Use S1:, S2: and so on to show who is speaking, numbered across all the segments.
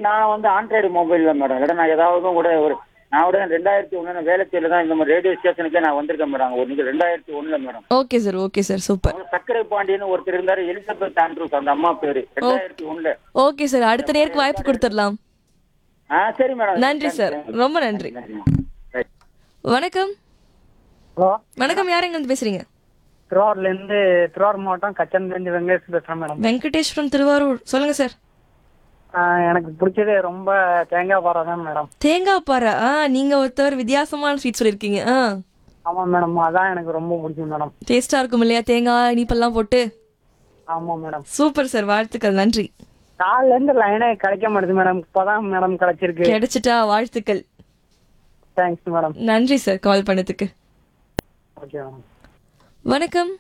S1: எனக்கு நான் வந்து ஆண்ட்ராய்டு மொபைல் தான் மேடம் இல்லாட்டா நான் ஏதாவது கூட ஒரு நான் கூட ரெண்டாயிரத்தி ஒன்று வேலைச்சேரியில தான் இந்த மாதிரி ரேடியோ ஸ்டேஷனுக்கே நான் வந்திருக்கேன் மேடம் ஒரு நீங்கள் ரெண்டாயிரத்தி ஒண்ணுல madam
S2: okay sir okay sir super
S1: அவங்க சக்கரை பாண்டியன்னு ஒருத்தர் இருந்தாரு எலிசபெத் ஆண்ட்ரூஸ் அந்த அம்மா பேரு ரெண்டாயிரத்தி ஒண்ணுல
S2: ஓகே சார் அடுத்த நேருக்கு வாய்ப்பு கொடுத்துடலாம்
S1: ஆ சரி மேடம்
S2: நன்றி சார் ரொம்ப நன்றி
S1: Right.
S2: வணக்கம்
S3: ஹலோ
S2: வணக்கம் யார் எங்க பேசுறீங்க
S3: திருவாரூர்லேருந்து திருவாரூர் மாவட்டம் கச்சன்லேருந்து வெங்கடேஷ் பேசுகிறேன் மேடம்
S2: வெங்கடேஸ்வரம் திருவாரூர் சொல்லுங்க சார்
S3: ஆஹ் எனக்கு பிடிச்சது ரொம்ப தேங்காய் பாறை தான் மேடம்
S2: தேங்காய் பாறை ஆ நீங்க ஒருத்தவர் வித்தியாசமான ஸ்வீட் சொல்லியிருக்கீங்க ஆ
S3: ஆமாம் மேடம் அதான் எனக்கு ரொம்ப பிடிக்கும் மேடம்
S2: டேஸ்டா இருக்கும் இல்லையா தேங்காய் இனிப்பெல்லாம் போட்டு
S3: ஆமாம் மேடம்
S2: சூப்பர் சார் வாழ்த்துக்கள் நன்றி
S3: காலிலேருந்து லைனே கிடைக்க மாட்டேது மேடம் இப்போதான் மேடம் கிடைச்சிருக்கு
S2: கிடைச்சிட்டா வாழ்த்துக்கள்
S3: தேங்க்ஸ் மேடம்
S2: நன்றி சார் கால் பண்ணதுக்கு
S3: ஓகே மேடம்
S2: வணக்கம்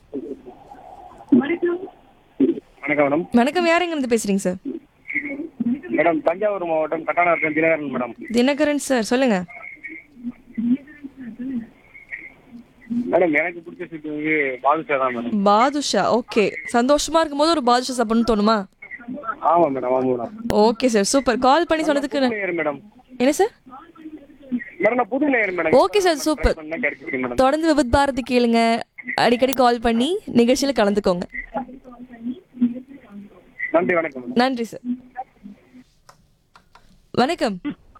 S4: வணக்கம் மேடம்
S2: வணக்கம் யார் எங்க இருந்து பேசுறீங்க சார்
S4: மேடம் தஞ்சாவூர் மாவட்டம் கட்டாணம் தினகரன் மேடம்
S2: தினகரன் சார் சொல்லுங்க
S4: மேடம் எனக்கு பிடிச்ச ஸ்வீட் வந்து பாதுஷா தான் மேடம்
S2: பாதுஷா ஓகே சந்தோஷமா இருக்கும்போது ஒரு பாதுஷா சாப்பிடணும்னு தோணுமா
S4: ஆமாம் மேடம் ஆமாம் madam
S2: okay sir super call பண்ணி சொன்னதுக்கு ந-
S4: நேர் மேடம்
S2: என்ன சார்
S4: மேடம் நான் புது நேர் மேடம்
S2: ஓகே சார் சூப்பர்
S4: பண்ணா கிடைச்சிருக்கு மேடம்
S2: தொடர்ந்து விபத் பாரதி கேளுங்க அடிக்கடி கால் பண்ணி நிகழ்ச்சியில கலந்துக்கோங்க
S4: நன்றி வணக்கம் மேடம்
S2: நன்றி சார் வணக்கம்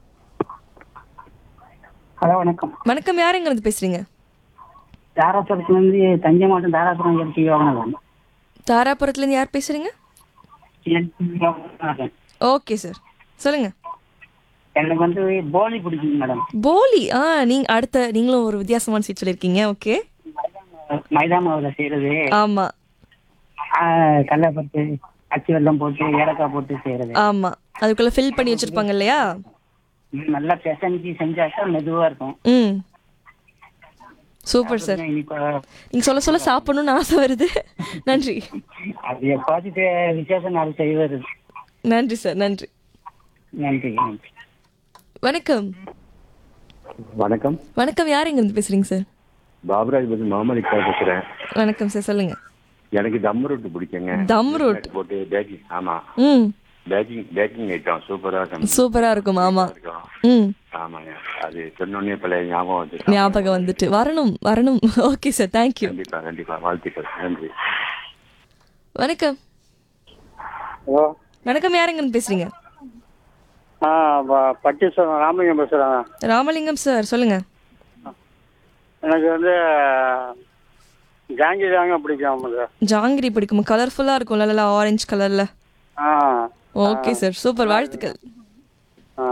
S3: ஹலோ வணக்கம்
S2: வணக்கம் யார் எங்க இருந்து பேசுறீங்க
S3: தாராசுரத்துலேருந்து தஞ்சை மாவட்டம் தாராசுரம் எல்டி யோகநாதன்
S2: தாராபுரத்துல இருந்து யார் பேசுறீங்க
S3: எல்டி யோகநாதன்
S2: ஓகே சார் சொல்லுங்க
S3: எனக்கு வந்து போலி பிடிக்கும் மேடம்
S2: போலி ஆ நீங்க அடுத்த நீங்களும் ஒரு வித்தியாசமான சீட் சொல்லியிருக்கீங்க ஓகே
S3: மைதா மாவில் செய்கிறது
S2: ஆமா
S3: கடலைப்பருப்பு அச்சு வெல்லம் போட்டு ஏலக்காய் போட்டு செய்கிறது
S2: ஆமா அதுக்குள்ள ஃபில் பண்ணி வச்சிருப்பாங்க இல்லையா
S3: நல்லா பெசஞ்சு செஞ்சாக்கா மெதுவாக இருக்கும்
S2: ம் சூப்பர் சார்
S3: இனிப்பா
S2: நீங்க சொல்ல சொல்ல சாப்பிடணும்னு ஆசை வருது நன்றி
S3: அது எப்பாச்சும் தே- விசேஷம் நாள் செய்வது
S2: நன்றி சார் நன்றி
S3: நன்றி நன்றி
S2: வணக்கம்
S5: வணக்கம்
S2: வணக்கம் யார் எங்க இருந்து பேசுறீங்க சார்
S5: பாபராஜ் பத்தி மாமலிக்கா பேசுறேன்
S2: வணக்கம் சார் சொல்லுங்க
S5: எனக்கு தம் ரொட்டி பிடிக்குங்க
S2: தம் ரோட்
S5: போட்டு பேக்கிங் ஆமா
S2: ம்
S5: பேக்கிங் பேக்கிங் ஐட்டம் சூப்பரா இருக்கும்
S2: சூப்பரா இருக்கும் ஆமா
S5: இருக்கும்
S2: ம்
S5: ஆமாங்க அது சொன்னோடனே பழைய ஞாபகம் வந்து
S2: ஞாபகம் வந்துட்டு வரணும் வரணும் ஓகே சார் தேங்க்யூ
S5: கண்டிப்பா கண்டிப்பா வாழ்த்துக்கள் நன்றி
S2: வணக்கம்
S3: ஹலோ
S2: வணக்கம் யார் எங்க இருந்து பேசுறீங்க
S3: ஆ பட்டீஸ்வரம் ராமலிங்கம் பேசுகிறேன்
S2: ராமலிங்கம் சார் சொல்லுங்க
S3: எனக்கு வந்து ஜாங்கி தாங்க பிடிக்கும் சார்
S2: ஜாங்கிரி பிடிக்குமா கலர்ஃபுல்லா இருக்கும்ல நல்லா ஆரஞ்சு கலர்ல
S3: ஆ
S2: ஓகே சார் சூப்பர் வாழ்த்துக்கள்
S3: ஆ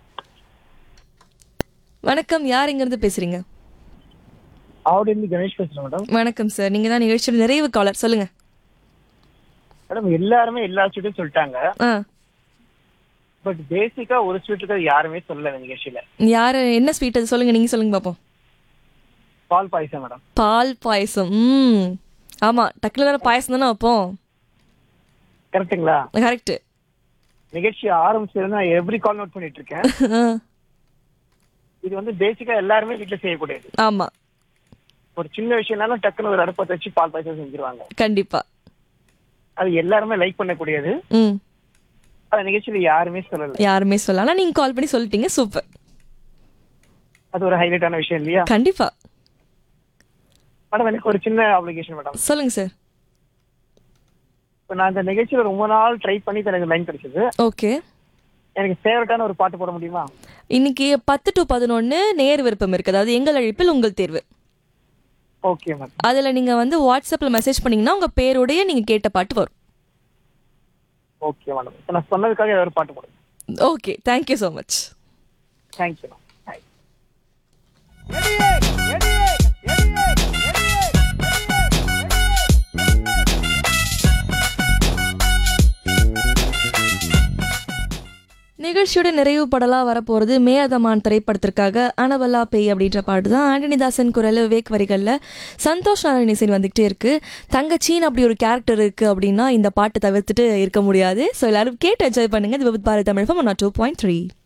S2: வணக்கம் யார் எங்க இருந்து பேசுறீங்க
S3: ஆவடியிருந்து கணேஷ் பேசுகிறேன் மேடம்
S2: வணக்கம் சார் நீங்க தான் நிகழ்ச்சியோட நிறைவு காலர் சொல்லுங்க
S3: மேடம் எல்லாருமே எல்லா ஸ்வீட்டும் சொல்லிட்டாங்க
S2: ஆ
S3: பட் பேசிக்கா ஒரு ஸ்வீட் இருக்கிறது யாருமே சொல்லல இந்த நிகழ்ச்சியில
S2: யாரு என்ன ஸ்வீட் அது சொல்லுங்க நீங்க சொல்லுங்க பாப்போம்
S3: பால் பாயசம் மேடம்
S2: பால் பாயசம் ம் ஆமா டக்குல தானே பாயசம் தானே வைப்போம்
S3: கரெக்ட்டுங்களா
S2: கரெக்ட்
S3: நிகழ்ச்சி ஆரம்பிச்சது நான் எவ்ரி கால் நோட் பண்ணிட்டு இருக்கேன் இது வந்து பேசிக்கா எல்லாருமே வீட்டுல செய்யக்கூடியது
S2: ஆமா
S3: ஒரு சின்ன விஷயம்னாலும் டக்குன்னு ஒரு அடுப்பத்தை வச்சு பால் பாயசம் செஞ்சிருவாங்க
S2: கண்டிப்பா
S3: அது எல்லாருமே லைக் பண்ணக்கூடியது
S2: ம்
S3: அது நிகழ்ச்சியில யாருமே சொல்லல
S2: யாருமே சொல்லலாம் ஆனா நீங்க கால் பண்ணி சொல்லிட்டீங்க சூப்பர்
S3: அது ஒரு ஹைலைட்டான விஷயம் இல்லையா
S2: கண்டிப்பா
S3: மேடம் எனக்கு ஒரு சின்ன அப்ளிகேஷன் மேடம்
S2: சொல்லுங்க சார்
S3: இப்போ நான் இந்த நிகழ்ச்சியில ரொம்ப நாள் ட்ரை பண்ணி இப்ப எனக்கு லைன் கிடைச்சது
S2: ஓகே
S3: எனக்கு ஃபேவரட்டான ஒரு பாட்டு போட முடியுமா
S2: இன்னைக்கு பத்து டு பதினொன்னு நேர் விருப்பம் இருக்கு அதாவது எங்கள் அழைப்பில் உங்கள் தேர்வு
S3: ஓகே மேடம்
S2: அதுல நீங்க வந்து வாட்ஸ்அப்ல மெசேஜ் பண்ணீங்கன்னா உங்க பேரோடய நீங்க கேட்ட பாட்டு வரும்
S3: ஓகே மேடம் இப்போ நான் சொன்னதுக்காக ஏதாவது ஒரு பாட்டு போடுங்க
S2: okay thank you so much
S3: thank you ma'am
S2: நிகழ்ச்சியோட நிறைவு படலாக வரப்போகிறது மேயதமான் திரைப்படத்திற்காக அனவல்லா பேய் அப்படின்ற பாட்டு தான் ஆண்டனிதாசன் குரல் விவேக் வரிகளில் சந்தோஷ் நாராயண் இசை வந்துக்கிட்டே இருக்கு தங்கச்சின்னு அப்படி ஒரு கேரக்டர் இருக்கு அப்படின்னா இந்த பாட்டை தவிர்த்துட்டு இருக்க முடியாது ஸோ எல்லாரும் கேட்டு என்ஜாய் பண்ணுங்க இது Vividh Bharat Tamil one two point three